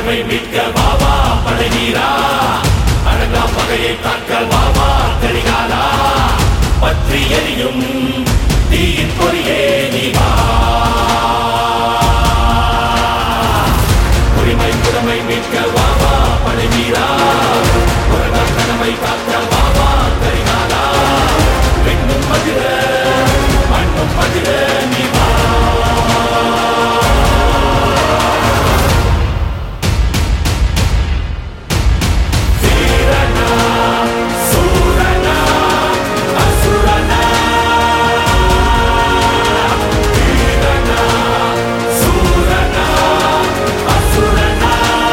புதுமை மீட்க வாவா பழகீரா அழகா பகையை தாக்க வாவா கரிகாலா பற்றி எரியும் தீயின் பொறியே நீ வா உரிமை புதுமை மீட்க வாவா பழகீரா உலக கனவை காக்க வாவா கரிகாலா பெண்ணும் மதிர மண்ணும் மதிர நீ வா வீரனா சூரனா அசுரனா வீரனா சூரனா அசுரனா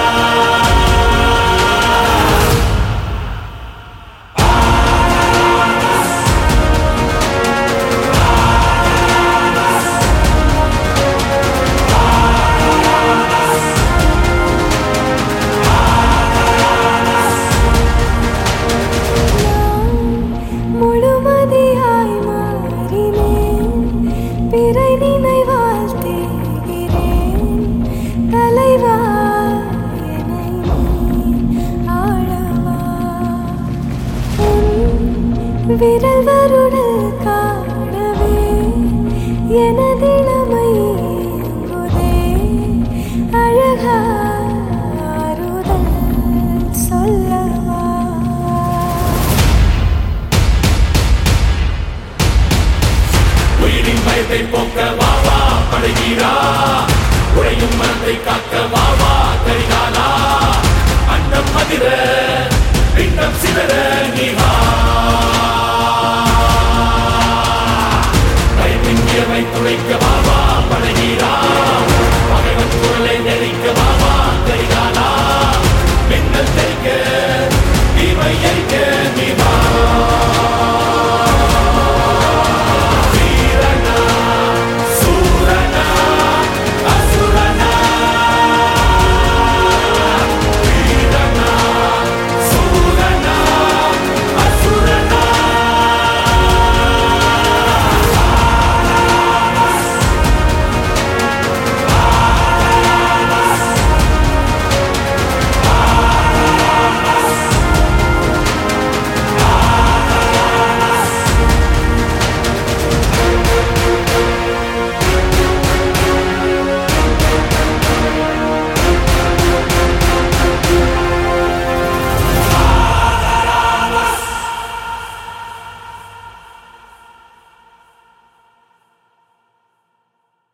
முழுமதியாய் மாறினேன் பிறை நினைவால் தேகிறேன் தலைவா என்னை நீ ஆளவா உன் விரல் வருடு காணவே எனதிளமை ஏங்குதே அழகா ஆறுதல் சொல்லவா உயிரின் பயத்தை போக்க வாவா பழகீரா உழையும் மனத்தை காக்க வாவா கரிகாலா அண்டம் மதிர பிண்டம் சிதற நீ வா பயத்தின் உயர்வை துளைக்க வாவா பழகீரா